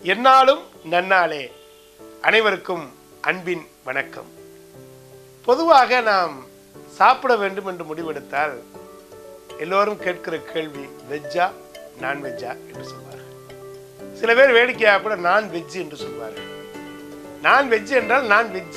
என்னாலும் நன்னாளே அனைவருக்கும் அன்பின் வணக்கம் பொதுவாக நாம் சாப்பிட வேண்டும் என்று முடிவெடுத்தால் எல்லோரும் கேட்கிற கேள்வி வெஜ்ஜா நான்வெஜ்ஜா என்று சொல்வார்கள் சில பேர் வேடிக்கையாக கூட நான் வெஜ் என்று சொல்வார்கள் நான் வெஜ் என்றால் நான் வெஜ்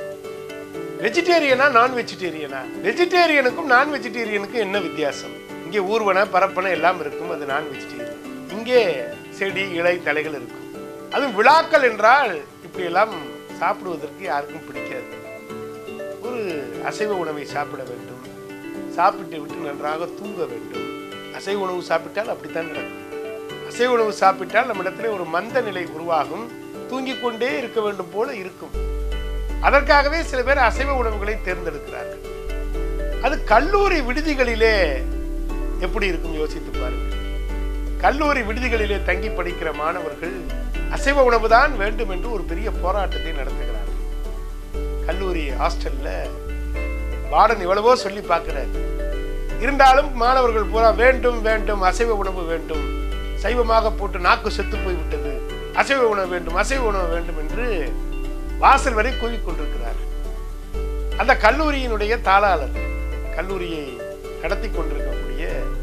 வெஜிடேரியனா நான் வெஜிடேரியனா வெஜிடேரியனுக்கும் நான் வெஜிடேரியனுக்கும் என்ன வித்தியாசம் இங்கே ஊர்வன பரப்பன எல்லாம் இருக்கும் அது நான் வெஜிடேரியன் இங்கே செடி இலை தலைகள் இருக்கும் அதுவும் விழாக்கள் என்றால் இப்படியெல்லாம் சாப்பிடுவதற்கு யாருக்கும் பிடிக்காது ஒரு அசைவ உணவை சாப்பிட வேண்டும் சாப்பிட்டு விட்டு நன்றாக தூங்க வேண்டும் அசைவ உணவு சாப்பிட்டால் அப்படித்தான் நடக்கும் அசைவ உணவு சாப்பிட்டால் நம்மிடத்திலே ஒரு மந்த நிலை உருவாகும் தூங்கிக் கொண்டே இருக்க வேண்டும் போல இருக்கும் அதற்காகவே சில பேர் அசைவ உணவுகளை தேர்ந்தெடுக்கிறார்கள் அது கல்லூரி விடுதிகளிலே எப்படி இருக்கும் யோசித்து பாருங்கள் கல்லூரி விடுதிகளிலே தங்கி படிக்கிற மாணவர்கள் அசைவ உணவு தான் வேண்டும் என்று ஒரு பெரிய போராட்டத்தை நடத்துகிறார்கள் கல்லூரி ஹாஸ்டல்ல வார்டன் எவ்வளவோ சொல்லி பார்க்கிறார் இருந்தாலும் மாணவர்கள் பூரா வேண்டும் வேண்டும் அசைவ உணவு வேண்டும் சைவமாக போட்டு நாக்கு செத்து போய் விட்டது அசைவ உணவு வேண்டும் அசைவ உணவு வேண்டும் என்று வாசல் வரை கூவிக்கொண்டிருக்கிறார் அந்த கல்லூரியினுடைய தாளாளர் கல்லூரியை நடத்தி கொண்டிருக்கக்கூடிய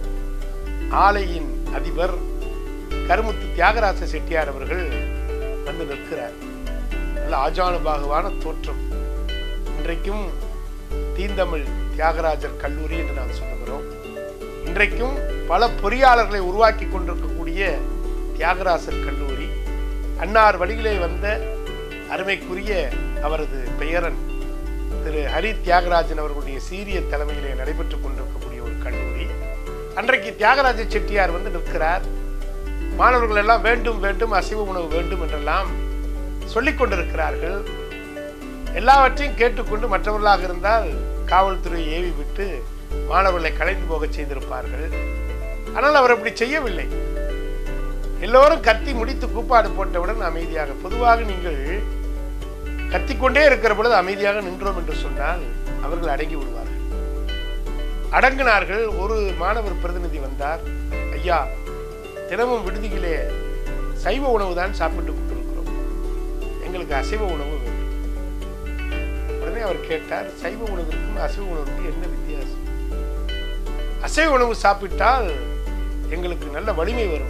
ஆலையின் அதிபர் கருமுத்து தியாகராஜ செட்டியார் அவர்கள் வந்து நிற்கிறார் நல்ல ஆஜானுபாகுவான தோற்றம் இன்றைக்கும் தீந்தமிழ் தியாகராஜர் கல்லூரி என்று நாம் சொல்லுகிறோம் இன்றைக்கும் பல பொறியாளர்களை உருவாக்கி கொண்டிருக்கக்கூடிய தியாகராசர் கல்லூரி அன்னார் வழியிலே வந்த அருமைக்குரிய அவரது பெயரன் திரு ஹரி தியாகராஜன் அவர்களுடைய சீரிய தலைமையிலே நடைபெற்றுக் கொண்டிருக்கக்கூடிய ஒரு கல்லூரி அன்றைக்கு தியாகராஜ செட்டியார் வந்து நிற்கிறார் மாணவர்கள் எல்லாம் வேண்டும் வேண்டும் அசைவ உணவு வேண்டும் என்றெல்லாம் சொல்லிக் கொண்டிருக்கிறார்கள் எல்லாவற்றையும் கேட்டுக்கொண்டு மற்றவர்களாக இருந்தால் காவல்துறை ஏவி விட்டு மாணவர்களை கலைந்து போக செய்திருப்பார்கள் ஆனால் அவர் அப்படி செய்யவில்லை எல்லோரும் கத்தி முடித்து கூப்பாடு போட்டவுடன் அமைதியாக பொதுவாக நீங்கள் கத்திக்கொண்டே இருக்கிற பொழுது அமைதியாக நின்றோம் என்று சொன்னால் அவர்கள் அடங்கி விடுவார்கள் அடங்கினார்கள் ஒரு மாணவர் பிரதிநிதி வந்தார் ஐயா தினமும் விடுதியிலே சைவ உணவு தான் சாப்பிட்டு கொண்டிருக்கிறோம் எங்களுக்கு அசைவ உணவு வேண்டும் உடனே அவர் கேட்டார் சைவ உணவிற்கும் அசைவ உணவிற்கும் என்ன வித்தியாசம் அசைவ உணவு சாப்பிட்டால் எங்களுக்கு நல்ல வலிமை வரும்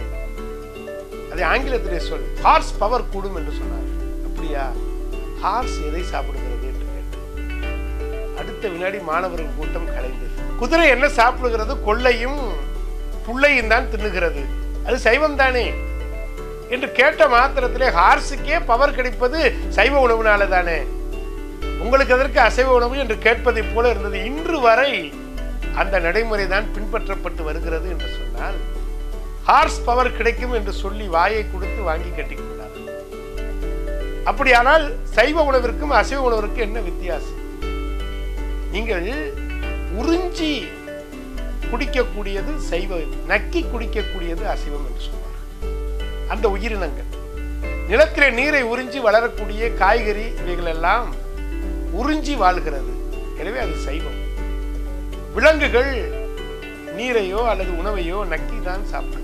அதை ஆங்கிலத்திலே சொல் ஹார்ஸ் பவர் கூடும் என்று சொன்னார் அப்படியா ஹார்ஸ் எதை சாப்பிடுகிறது என்று கேட்டார் அடுத்த வினாடி மாணவர்கள் கூட்டம் கலைந்தது குதிரை என்ன சாப்பிடுகிறது கொள்ளையும் புள்ளையும் தான் தின்னுகிறது அது சைவம் தானே என்று கேட்ட மாத்திரத்திலே ஹார்ஸுக்கே பவர் கிடைப்பது சைவ உணவுனால தானே உங்களுக்கு எதற்கு அசைவ உணவு என்று கேட்பதை போல இருந்தது இன்று வரை அந்த நடைமுறை தான் பின்பற்றப்பட்டு வருகிறது என்று சொன்னால் ஹார்ஸ் பவர் கிடைக்கும் என்று சொல்லி வாயை கொடுத்து வாங்கி கட்டிக் கொண்டார்கள் அப்படியானால் சைவ உணவிற்கும் அசைவ உணவிற்கும் என்ன வித்தியாசம் நீங்கள் உறிஞ்சி குடிக்கக்கூடியது சைவ நக்கி குடிக்கக்கூடியது அசைவம் என்று சொல்வார்கள் அந்த உயிரினங்கள் நிலத்திலே நீரை உறிஞ்சி வளரக்கூடிய காய்கறி இவைகள் எல்லாம் உறிஞ்சி வாழ்கிறது எனவே அது சைவம் விலங்குகள் நீரையோ அல்லது உணவையோ நக்கி தான் சாப்பிடுகிறது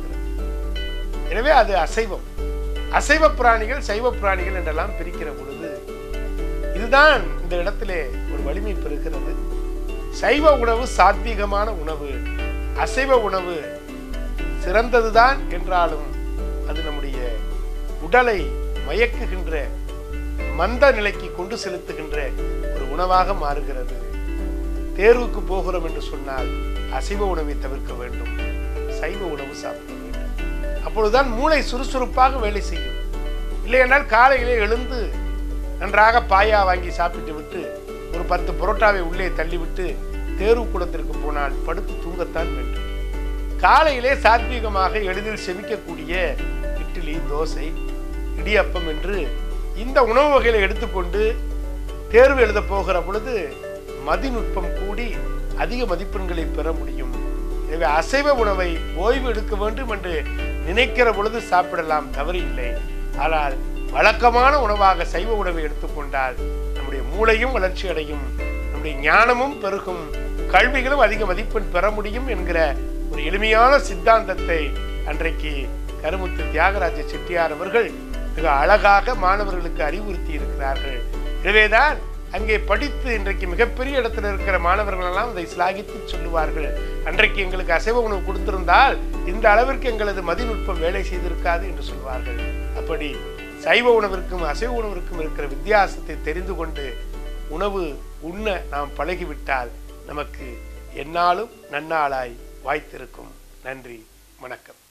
எனவே அது அசைவம் அசைவ பிராணிகள் சைவ பிராணிகள் என்றெல்லாம் பிரிக்கிற பொழுது இதுதான் இந்த இடத்திலே ஒரு வலிமை பெறுகிறது சைவ உணவு சாத்வீகமான உணவு அசைவ உணவு சிறந்ததுதான் என்றாலும் அது நம்முடைய உடலை மயக்குகின்ற மந்த நிலைக்கு கொண்டு செலுத்துகின்ற ஒரு உணவாக மாறுகிறது தேர்வுக்கு போகிறோம் என்று சொன்னால் அசைவ உணவை தவிர்க்க வேண்டும் சைவ உணவு சாப்பிட வேண்டும் அப்பொழுதுதான் மூளை சுறுசுறுப்பாக வேலை செய்யும் இல்லையென்றால் காலையிலே எழுந்து நன்றாக பாயா வாங்கி சாப்பிட்டு விட்டு ஒரு பத்து புரோட்டாவை உள்ளே தள்ளிவிட்டு தேர்வு கூடத்திற்கு போனால் படுத்து தூங்கத்தான் வேண்டும் காலையிலே சாத்வீகமாக எளிதில் செமிக்கக்கூடிய இட்லி தோசை இடியப்பம் என்று இந்த உணவு வகைகளை எடுத்துக்கொண்டு தேர்வு எழுத போகிற பொழுது மதிநுட்பம் கூடி அதிக மதிப்பெண்களை பெற முடியும் எனவே அசைவ உணவை ஓய்வு எடுக்க வேண்டும் என்று நினைக்கிற பொழுது சாப்பிடலாம் தவறு இல்லை ஆனால் வழக்கமான உணவாக சைவ உணவை எடுத்துக்கொண்டால் நம்முடைய மூளையும் வளர்ச்சி அடையும் நம்முடைய ஞானமும் பெருகும் கல்விகளும் அதிக மதிப்பெண் பெற முடியும் என்கிற ஒரு எளிமையான சித்தாந்தத்தை அன்றைக்கு கருமுத்து தியாகராஜ செட்டியார் அவர்கள் மிக அழகாக மாணவர்களுக்கு அறிவுறுத்தி இருக்கிறார்கள் எனவேதான் அங்கே படித்து இன்றைக்கு மிகப்பெரிய இடத்துல இருக்கிற மாணவர்கள் எல்லாம் அதை சிலாகித்து சொல்லுவார்கள் அன்றைக்கு எங்களுக்கு அசைவ உணவு கொடுத்திருந்தால் இந்த அளவிற்கு எங்களது மதிநுட்பம் வேலை செய்திருக்காது என்று சொல்வார்கள் அப்படி சைவ உணவிற்கும் அசைவ உணவிற்கும் இருக்கிற வித்தியாசத்தை தெரிந்து கொண்டு உணவு உண்ண நாம் பழகிவிட்டால் நமக்கு எந்நாளும் நன்னாளாய் வாய்த்திருக்கும் நன்றி வணக்கம்